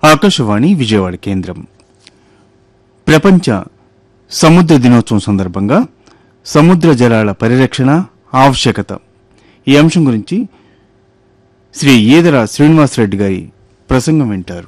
ఆకాశవాణి విజయవాడ కేంద్రం ప్రపంచ సముద్ర దినోత్సవం సందర్భంగా సముద్ర జలాల పరిరక్షణ ఆవశ్యకత ఈ అంశం గురించి శ్రీ ఈదర శ్రీనివాసరెడ్డి గారి ప్రసంగం వింటారు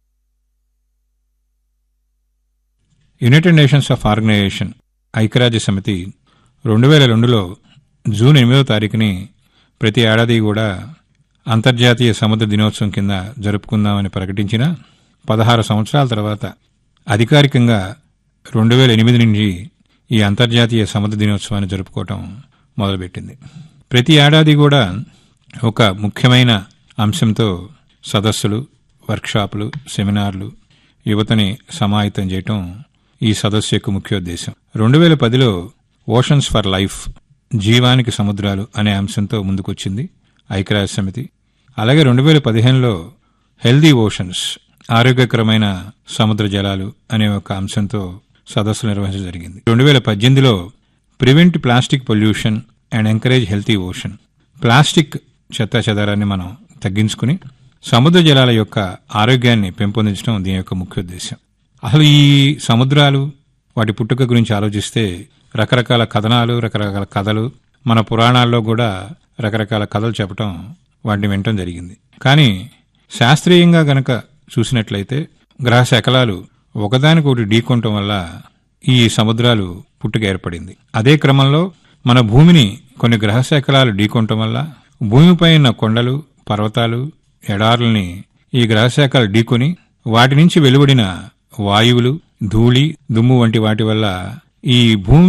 యునైటెడ్ నేషన్స్ ఆఫ్ ఆర్గనైజేషన్ ఐక్యరాజ్య సమితి రెండు వేల రెండులో జూన్ ఎనిమిదవ తారీఖుని ప్రతి ఏడాది కూడా అంతర్జాతీయ సముద్ర దినోత్సవం కింద జరుపుకుందామని ప్రకటించిన పదహారు సంవత్సరాల తర్వాత అధికారికంగా రెండు వేల ఎనిమిది నుంచి ఈ అంతర్జాతీయ సముద్ర దినోత్సవాన్ని జరుపుకోవటం మొదలుపెట్టింది ప్రతి ఏడాది కూడా ఒక ముఖ్యమైన అంశంతో సదస్సులు వర్క్షాపులు సెమినార్లు యువతని సమాహితం చేయటం ఈ సదస్సు యొక్క ముఖ్యోద్దేశం రెండు వేల పదిలో ఓషన్స్ ఫర్ లైఫ్ జీవానికి సముద్రాలు అనే అంశంతో ముందుకొచ్చింది ఐక్యరాజ్య సమితి అలాగే రెండు వేల పదిహేనులో హెల్దీ ఓషన్స్ ఆరోగ్యకరమైన సముద్ర జలాలు అనే ఒక అంశంతో సదస్సు నిర్వహించడం జరిగింది రెండు వేల పద్దెనిమిదిలో prevent plastic pollution and encourage healthy ocean plastic చెత్త చెదారాన్ని మనం తగ్గించుకుని సముద్ర జలాల యొక్క ఆరోగ్యాన్ని పెంపొందించడం దీని యొక్క ముఖ్య ఉద్దేశం అసలు ఈ సముద్రాలు వాటి పుట్టుక గురించి ఆలోచిస్తే రకరకాల కథనాలు రకరకాల కథలు మన పురాణాల్లో కూడా రకరకాల కథలు చెప్పటం వాటిని వినటం జరిగింది కానీ శాస్త్రీయంగా గనక చూసినట్లయితే గ్రహ శకలాలు ఒకదానికొకటి ఢీకొనటం వల్ల ఈ సముద్రాలు పుట్టుక ఏర్పడింది అదే క్రమంలో మన భూమిని కొన్ని గ్రహ శకలాలు ఢీకొనటం వల్ల భూమిపై ఉన్న కొండలు పర్వతాలు ఎడారుల్ని ఈ గ్రహశాఖలు ఢీకొని వాటి నుంచి వెలువడిన వాయువులు ధూళి దుమ్ము వంటి వాటి వల్ల ఈ భూమి